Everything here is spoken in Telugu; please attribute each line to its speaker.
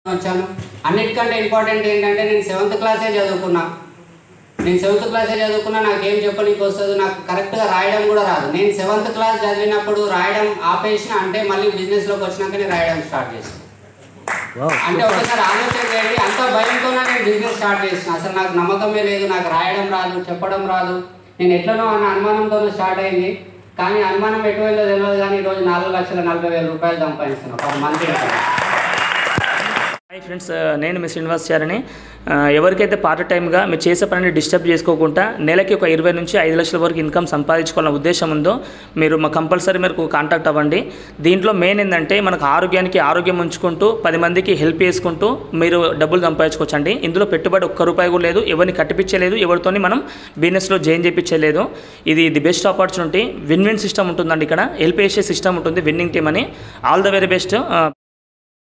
Speaker 1: వచ్చాను అన్నిటికంటే ఇంపార్టెంట్ ఏంటంటే నేను సెవెంత్ క్లాసే చదువుకున్నా నేను సెవెంత్ క్లాసే చదువుకున్నా నాకు ఏం చెప్పనీకి వస్తుంది నాకు కరెక్ట్గా రాయడం కూడా రాదు నేను సెవెంత్ క్లాస్ చదివినప్పుడు రాయడం ఆపేసిన అంటే మళ్ళీ బిజినెస్లోకి వచ్చినాకనే రాయడం స్టార్ట్ చేసాను అంటే ఒకసారి ఆలోచన చేయండి అంత భయంతోనే నేను బిజినెస్ స్టార్ట్ చేసిన అసలు నాకు నమ్మకమే లేదు నాకు రాయడం రాదు చెప్పడం రాదు నేను ఎట్లనో అన్న అనుమానంతో స్టార్ట్ అయింది కానీ అనుమానం ఎటువైందో తెలియదు కానీ ఈరోజు నాలుగు లక్షల నలభై వేల రూపాయలు సంపాదిస్తున్నాను ఒక మంత్
Speaker 2: హాయ్ ఫ్రెండ్స్ నేను మీ శ్రీనివాస్ చారని ఆ, ఎవరికైతే పార్ట్ టైమ్గా మీరు చేసే పనిని డిస్టర్బ్ చేసుకోకుండా నెలకి ఒక ఇరవై నుంచి ఐదు లక్షల వరకు ఇన్కమ్ సంపాదించుకోవాలన్న ఉద్దేశం ఉందో మీరు మా కంపల్సరీ మీరు కాంటాక్ట్ అవ్వండి దీంట్లో మెయిన్ ఏంటంటే మనకు ఆరోగ్యానికి ఆరోగ్యం ఉంచుకుంటూ పది మందికి హెల్ప్ చేసుకుంటూ మీరు డబ్బులు సంపాదించుకోవచ్చు అండి ఇందులో పెట్టుబడి ఒక్క రూపాయి కూడా లేదు ఎవరిని కట్టిపించలేదు ఎవరితోని మనం బిజినెస్లో జాయిన్ చేయించలేదు ఇది the best opportunity win win system ఉంటుందండి ఇక్కడ హెల్ప్ చేసే సిస్టమ్ ఉంటుంది విన్నింగ్ టీమ్ అని ఆల్ ద వెరీ బెస్ట్